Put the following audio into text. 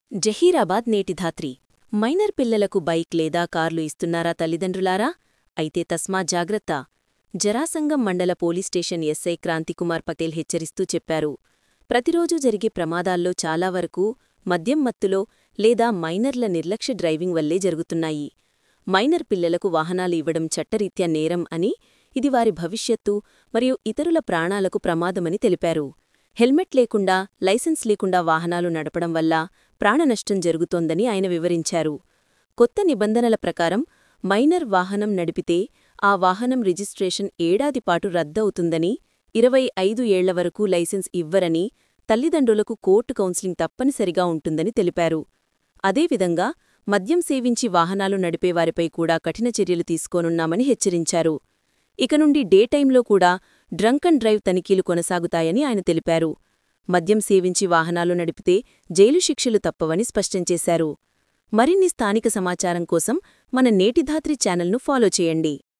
జహీరాబాద్ నేటి ధాత్రి మైనర్ పిల్లలకు బైక్ లేదా కార్లు ఇస్తున్నారా తల్లిదండ్రులారా అయితే తస్మా జాగ్రత్త జరాసంగం మండల police station SI Kranthikumar Patel హెచ్చరిస్తూ చెప్పారు ప్రతిరోజూ జరిగే ప్రమాదాల్లో చాలా వరకు మద్యం మత్తులో లేదా మైనర్ల నిర్లక్ష్య డ్రైవింగ్ వల్లే జరుగుతున్నాయి మైనర్ పిల్లలకు వాహనాలు ఇవ్వడం చట్టరీత్యా నేరం అని ఇది వారి భవిష్యత్తు మరియు ఇతరుల ప్రాణాలకు ప్రమాదమని తెలిపారు హెల్మెట్ లేకుండా లైసెన్స్ లేకుండా వాహనాలు నడపడం వల్ల ప్రాణనష్టం జరుగుతోందని ఆయన వివరించారు కొత్త నిబంధనల ప్రకారం మైనర్ వాహనం నడిపితే ఆ వాహనం రిజిస్ట్రేషన్ ఏడాదిపాటు రద్దవుతుందని ఇరవై ఐదు ఏళ్ల వరకు లైసెన్స్ ఇవ్వరని తల్లిదండ్రులకు కోర్టు కౌన్సిలింగ్ తప్పనిసరిగా ఉంటుందని తెలిపారు అదేవిధంగా మద్యం సేవించి వాహనాలు నడిపేవారిపై కూడా కఠిన చర్యలు తీసుకోనున్నామని హెచ్చరించారు ఇక నుండి డే టైంలో కూడా డ్రంక్ అండ్ డ్రైవ్ తనిఖీలు కొనసాగుతాయని ఆయన తెలిపారు మద్యం సేవించి వాహనాలు నడిపితే జైలు శిక్షలు తప్పవని స్పష్టం చేశారు మరిన్ని స్థానిక సమాచారం కోసం మన నేటిధాత్రి ఛానల్ను ఫాలో చేయండి